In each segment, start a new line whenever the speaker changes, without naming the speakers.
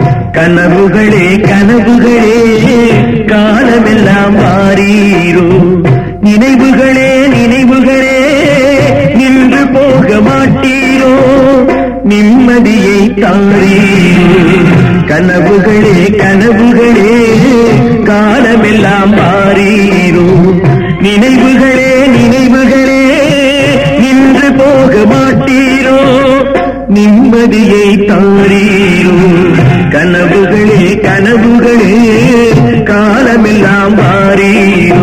கனவுகளே கனவுகளே காலமெல்லாம் மாறீரோ நினைவுகளே நினைவுகளே நின்று போக மாட்டீரோ நிம்மதியை தாரீரோ கனவுகளே கனவுகளே காலமெல்லாம் மாறீரோ நினைவுகளே நினைவுகளே நின்று போக மாட்டீரோ நிம்மதியை தாரீரோ கனவுகளே கனவுகளே காலமெல்லாம் மாறீரோ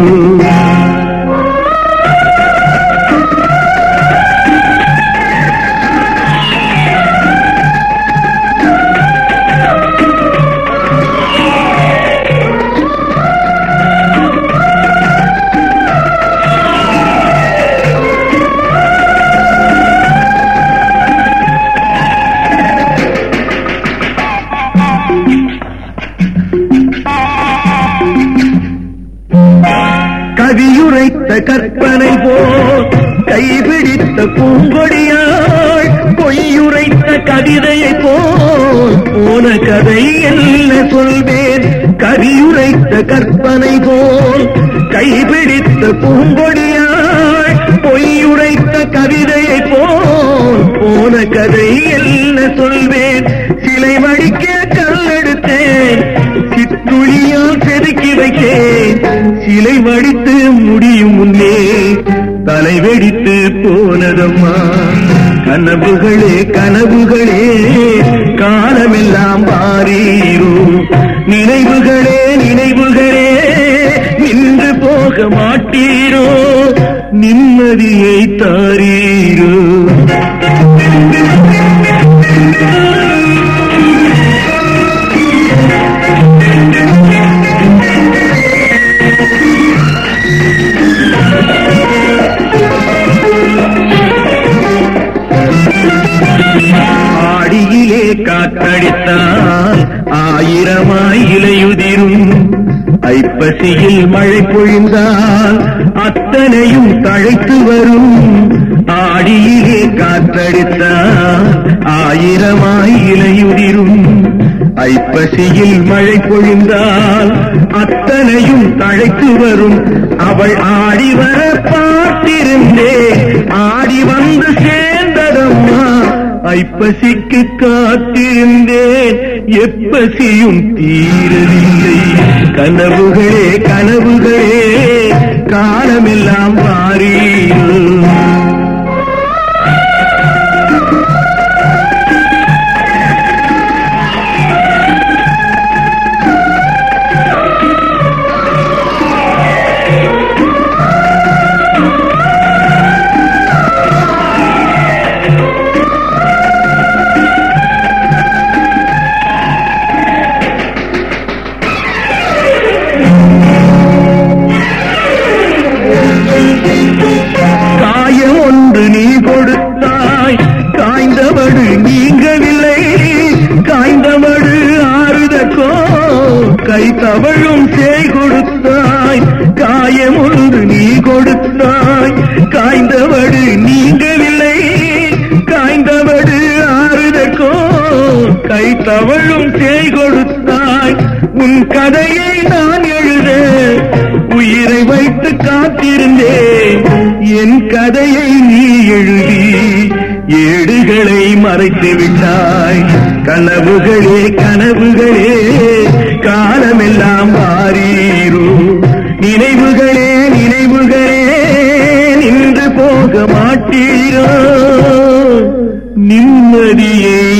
கவியுரைத்த கற்பனை போல் கைபிடித்த பூங்கொடியாள் பொய்யுரைத்த கவிதையை போல் போன கதை என்ன சொல்வேன் கவியுரைத்த கற்பனை போல் கைபிடித்த பூங்கொடியாள் பொய்யுரைத்த கவிதையை போல் போன கதை என்ன சொல்வேன் சிலை வடிக்க கல்லெடுத்தேன் சித்துளியால் செதுக்கி வைத்தேன் சிலை வடித்து முடியும் முன்னே தலை வெடித்து போனதம்மா கனவுகளே கனவுகளே காலமெல்லாம் மாறீரோ நினைவுகளே நினைவுகளே நின்று போக மாட்டீரோ நிம்மதியை தாரீரோ ஆடியிலே காத்தடித்தால் ஆயிரமாய் இலையுதிரும் ஐப்பசியில் மழை பொழிந்தால் அத்தனையும் தழைத்து வரும் ஆடியிலே காத்தடித்தால் ஆயிரமாய் இலையுதிரும் ஐப்பசியில் மழை பொழிந்தால் அத்தனையும் தழைத்து வரும் அவள் ஆடி வர பார்த்திருந்தே ஆடி வந்து சேர்ந்ததம்மா ஐப்பசிக்கு காத்திருந்தேன் எப்பசியும் தீரவில்லை கனவுகளே கனவுகளே காலமெல்லாம் மாறீரும் காயம் ஒன்று நீ கொடுத்தாய் காய்ந்தவடு நீங்கவில்லை காய்ந்தவடு ஆறுதற்கோ கை தவழும் சேய் கொடுத்தாய் காயம் ஒன்று நீ கொடுத்தாய் காய்ந்தவடு நீங்கவில்லை காய்ந்தவடு ஆறுதற்கோ கை தவழும் சேய் கொடுத்தாய் உன் கதையை நான் எழுத உயிரை வைத்து காத்திருந்தேன் என் கதையை நீ எழுதி ஏடுகளை மறைத்து விட்டாய் கனவுகளே கனவுகளே காலமெல்லாம் மாறீரோ நினைவுகளே நினைவுகளே நின்று போக மாட்டீரோ நிம்மதியே